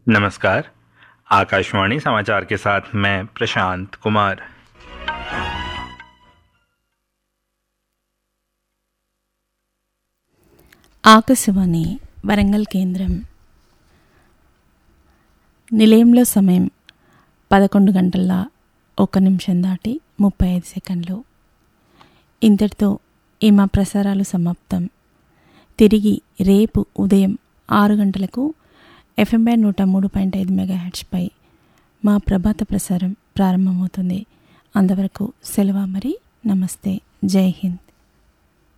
नमस्कार आकाशवाणी समाचार के साथ मैं प्रशांत कुमार ఆకాశవాణి వరంగల్ కేంద్రం నిలయంలో సమయం పదకొండు గంటల ఒక నిమిషం దాటి ముప్పై ఐదు సెకండ్లు ఇంతటితో ఈ మా ప్రసారాలు సమాప్తం తిరిగి రేపు ఉదయం ఆరు గంటలకు ఎఫ్ఎంఐ నూట మూడు పాయింట్ ఐదు మెగా హెడ్స్పై మా ప్రభాత ప్రసారం ప్రారంభమవుతుంది అంతవరకు సెలవు మరి నమస్తే జై హింద్